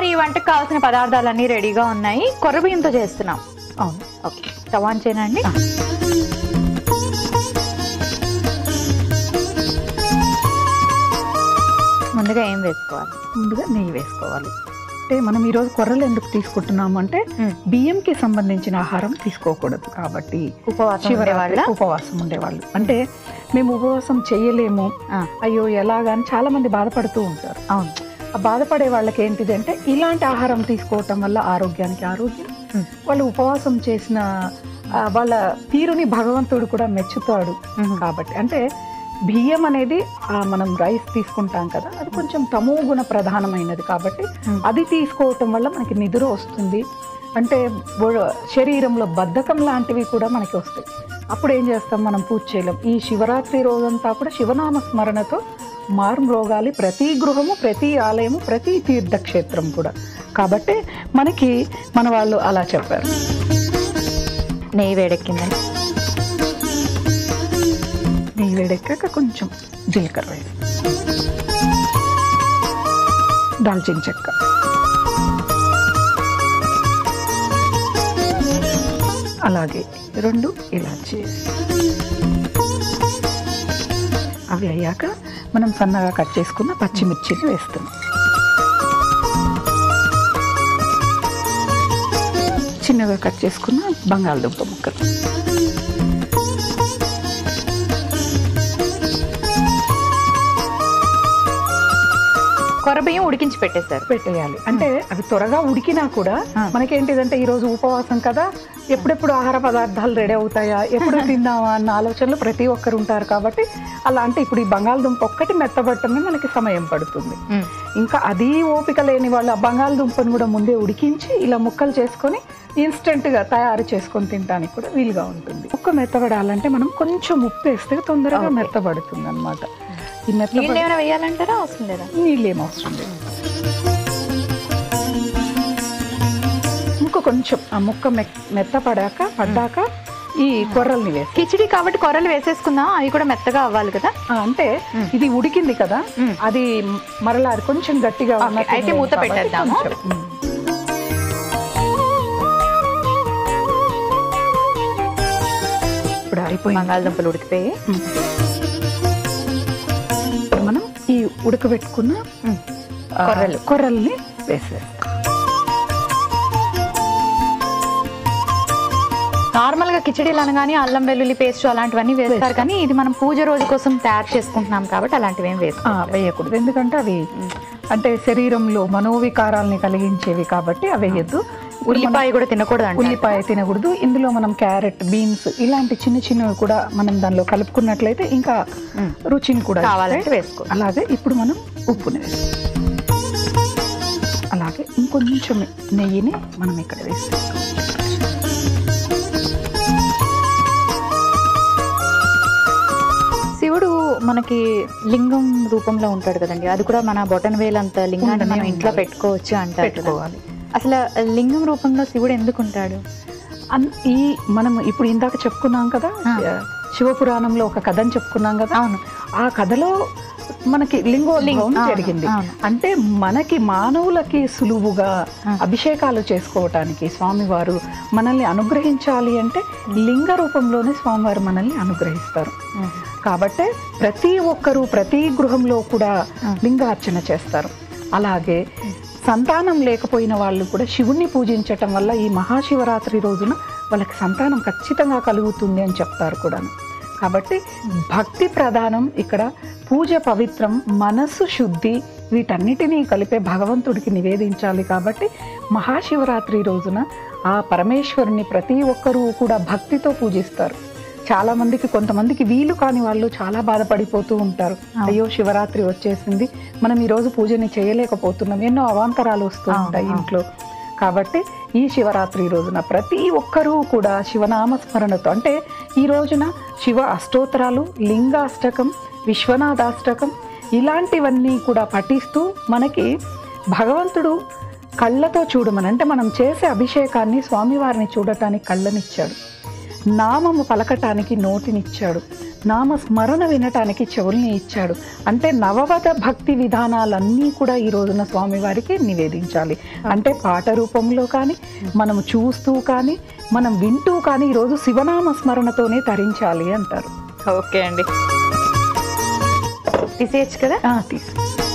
మరి ఈ వంటకు కావాల్సిన పదార్థాలన్నీ రెడీగా ఉన్నాయి కొర్ర బియ్యంతో చేస్తున్నాం అవును ఓకే స్టవ్ ఆన్ చేయనండి ముందుగా ఏం వేసుకోవాలి ముందుగా నెయ్యి వేసుకోవాలి అంటే మనం ఈరోజు కొర్రలు ఎందుకు తీసుకుంటున్నాము అంటే మ్మ్. బియ్యంకి సంబంధించిన ఆహారం తీసుకోకూడదు కాబట్టి ఉపవాసం శివరాత్రి ఉండేవాళ్ళ? ఉపవాసం ఉండేవాళ్ళు అంటే మేము ఉపవాసం చేయలేము ఆ, అయ్యో ఎలాగని చాలా మంది బాధపడుతూ ఉంటారు అవును ఆ బాధపడే వాళ్ళకి ఏంటిది అంటే ఇలాంటి ఆహారం తీసుకోవటం వల్ల ఆరోగ్యానికి ఆరోగ్యం మ్మ్. వాళ్ళు ఉపవాసం చేసిన ఆ, వాళ్ళ తీరుని భగవంతుడు కూడా మెచ్చుతాడు మ్మ్. కాబట్టి అంటే బియ్యం అనేది ఆ, మనం రైస్ తీసుకుంటాం కదా అది కొంచెం తమో గుణ ప్రధానమైనది కాబట్టి మ్మ్. అది తీసుకోవటం వల్ల మనకి నిద్ర వస్తుంది అంటే ఒ- శరీరంలో బద్ధకం లాంటివి కూడా మనకి వస్తాయి అప్పుడు ఏం చేస్తాం మనం పూజ చేయలేం ఈ శివరాత్రి రోజంతా కూడా శివనామ స్మరణతో మారుమ్రోగాలి ప్రతి గృహము ప్రతి ఆలయము ప్రతి తీర్థక్షేత్రం కూడా కాబట్టి మనకి మన వాళ్ళు అలా చెప్పారు నెయ్యి వేడెక్కిందండి నెయ్యి వేడెక్కాక కొంచెం జీలకర్ర వేసి దాల్చిన చెక్క అలాగే రెండు ఇలాచి అవి అయ్యాక మనం సన్నగా కట్ చేసుకున్న పచ్చిమిర్చిని వేస్తాం చిన్నగా కట్ చేసుకున్న బంగాళదుంప ముక్కలు కొర్ర బియ్యం ఉడికించి పెట్టేశారు పెట్టేయాలి అంటే అవి త్వరగా ఉడికినా కూడా ఆ. మనకేంటిదంటే ఈ రోజు ఉపవాసం కదా ఎప్పుడెప్పుడు ఆహార పదార్థాలు రెడీ అవుతాయా ఎప్పుడు తిందామా అన్న ఆలోచనలు ప్రతి ఒక్కరు ఉంటారు కాబట్టి అలా అంటే ఇప్పుడు ఈ బంగాళదుంప ఒక్కటి మెత్తబట్టమే మనకి సమయం పడుతుంది మ్మ్. ఇంకా అది ఓపిక లేని వాళ్ళు ఆ బంగాళదుంపను కూడా ముందే ఉడికించి ఇలా ముక్కలు చేసుకొని ఇన్స్టెంట్ గా తయారు చేసుకొని తినడానికి కూడా వీలుగా ఉంటుంది ముక్క మెత్తబడాలంటే మనం కొంచెం ఉప్పు వేస్తే తొందరగా Okay. మెత్తబడుతుంది అనమాట ఈ నీళ్ళు మెత్త ఏమైనా వేయాలంటారా అవసరం లేదా నీళ్ళు ఏం అవసరం లేదు ముక్క కొంచెం ఆ ముక్క మె- మెత్తపడాక పడ్డాక ఈ కొర్రల్ని వేసి కిచిడి కాబట్టి కొర్రలు వేసేసుకుందాం అవి కూడా మెత్తగా అవ్వాలి కదా ఆ, అంటే మ్మ్. ఇది ఉడికింది కదా మ్మ్. అది మరలా అది కొంచెం గట్టిగా ఓకే, ఉన్నట్టు అయితే మూత కాబట్టి పెట్టేద్దాము. కొంచెం, మ్మ్. ఇప్పుడు అయిపోయింది బంగాళదుంపలు ఉడికిపోయి మ్మ్. ఇప్పుడు మనం ఈ ఉడకబెట్టుకున్న మ్మ్. ఆ, కొర్రలు. కొర్రల్ని వేసేస్తాం నార్మల్ గా కిచడీలు అనగానే అల్లం వెల్లుల్లి పేస్ట్ అలాంటివన్నీ వేస్తారు కానీ ఇది మనం పూజ రోజు కోసం తయారు చేసుకుంటున్నాం కాబట్టి అలాంటివి ఏం ఆ, వేస్తాం వేయకూడదు ఎందుకంటే అవి అంటే శరీరంలో మనోవికారాల్ని కలిగించేవి కాబట్టి అవి వేయద్దు ఇప్పుడు మనం ఉల్లిపాయ కూడా తినకూడదు అంటారు ఉల్లిపాయ తినకూడదు ఇందులో మనం క్యారెట్ బీన్స్ ఇలాంటి చిన్న చిన్నవి కూడా మనం దానిలో కలుపుకున్నట్లయితే ఇంకా మ్మ్. రుచిని కూడా కావాలంటే ఇస్తాయి. వేసుకో అలాగే ఇప్పుడు మనం ఉప్పుని వేస్తాం అలాగే ఇంకొంచెం నెయ్యిని మనం ఇక్కడ వేస్తాం శివుడు మనకి లింగం రూపంలో ఉంటాడు కదండి అది కూడా మన బొటన్ వేలంత లింగాన్ని మనం ఉండనే ఇంట్లో ఉండాలి. పెట్టుకోవచ్చు అంటారు కదా. పెట్టుకోవాలి అసలు లింగం రూపంలో శివుడు ఎందుకు ఉంటాడు అన్- ఈ మనం ఇప్పుడు ఇందాక చెప్పుకున్నాం కదా ఆ. శివపురాణంలో ఒక కథని చెప్పుకున్నాం కదా అవును ఆ కథలో మనకి లింగోద్భవం లింగ- అవును, జరిగింది అవును. అంటే మనకి మానవులకి సులువుగా ఆ. అభిషేకాలు చేసుకోవటానికి స్వామివారు మనల్ని అనుగ్రహించాలి అంటే లింగ రూపంలోనే స్వామివారు మనల్ని అనుగ్రహిస్తారు కాబట్టి ప్రతి ఒక్కరూ ప్రతి గృహంలో కూడా ఆ. లింగార్చన చేస్తారు అలాగే సంతానం లేకపోయిన వాళ్ళు కూడా శివుణ్ణి పూజించటం వల్ల ఈ మహాశివరాత్రి రోజున వాళ్ళకి సంతానం ఖచ్చితంగా కలుగుతుంది అని చెప్తారు కూడా కాబట్టి భక్తి ప్రధానం ఇక్కడ పూజ పవిత్రం మనస్సు శుద్ధి వీటన్నిటినీ కలిపే భగవంతుడికి నివేదించాలి కాబట్టి మహాశివరాత్రి రోజున ఆ పరమేశ్వరుని ప్రతి ఒక్కరూ కూడా భక్తితో పూజిస్తారు చాలా మందికి కొంతమందికి వీలు కాని వాళ్ళు చాలా బాధపడిపోతూ ఉంటారు అవును. అయ్యో శివరాత్రి వచ్చేసింది మనం ఈ రోజు పూజని చేయలేకపోతున్నాం ఎన్నో అవాంతరాలు వస్తూ అవును, ఉంటాయి అవును. ఇంట్లో కాబట్టి ఈ శివరాత్రి రోజున ప్రతి ఒక్కరూ కూడా శివనామ స్మరణతో అంటే ఈ రోజున శివ అష్టోత్తరాలు లింగాష్టకం విశ్వనాథాష్టకం ఇలాంటివన్నీ కూడా పఠిస్తూ మనకి భగవంతుడు కళ్ళతో చూడమని అంటే మనం చేసే అభిషేకాన్ని స్వామివారిని చూడటానికి కళ్ళనిచ్చాడు నామము పలకటానికి నోటినిచ్చాడు నామ స్మరణ వినటానికి చెవుల్ని ఇచ్చాడు అంటే నవవద భక్తి విధానాలన్నీ కూడా ఈ రోజున స్వామివారికి నివేదించాలి అంటే పాట రూపంలో కానీ మనం చూస్తూ కానీ మనం వింటూ కానీ ఈరోజు శివనామ స్మరణతోనే తరించాలి అంటారు ఓకే అండి తీసేయచ్చు కదా ఆ, తీసు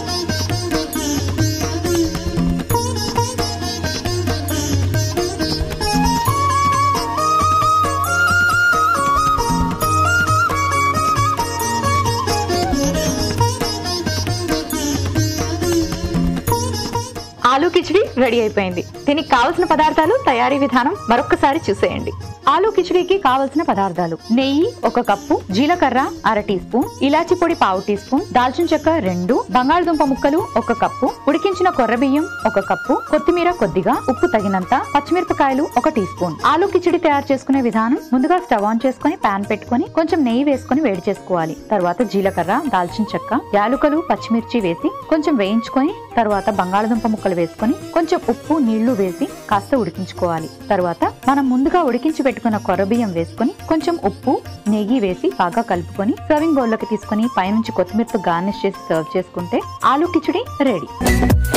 ఆలూ కిచిడి రెడీ అయిపోయింది దీనికి కావలసిన పదార్థాలు తయారీ విధానం మరొకసారి చూసేయండి ఆలూ కిచిడికి కావలసిన పదార్థాలు నెయ్యి ఒక కప్పు జీలకర్ర అర టీ స్పూన్ ఇలాచి పొడి పావు టీ స్పూన్ దాల్చిన చెక్క రెండు బంగాళదుంప ముక్కలు ఒక కప్పు ఉడికించిన కొర్ర బియ్యం ఒక కప్పు కొత్తిమీర కొద్దిగా ఉప్పు తగినంత పచ్చిమిరపకాయలు ఒక టీ స్పూన్ ఆలూ కిచిడి తయారు చేసుకునే విధానం ముందుగా స్టవ్ ఆన్ చేసుకుని పాన్ పెట్టుకొని కొంచెం నెయ్యి వేసుకొని వేడి చేసుకోవాలి తర్వాత జీలకర్ర దాల్చిన చెక్క యాలుకలు పచ్చిమిర్చి వేసి కొంచెం వేయించుకొని తర్వాత బంగాళదుంప ముక్కలు వేసుకొని కొంచెం ఉప్పు నీళ్లు వేసి కాస్త ఉడికించుకోవాలి తర్వాత మనం ముందుగా ఉడికించి పెట్టుకున్న కొర్రబియ్యం వేసుకొని కొంచెం ఉప్పు నెయ్యి వేసి బాగా కలుపుకొని సర్వింగ్ బౌల్లోకి తీసుకొని పైనుంచి కొత్తిమీరతో గార్నిష్ చేసి సర్వ్ చేసుకుంటే ఆలూ కిచిడి రెడీ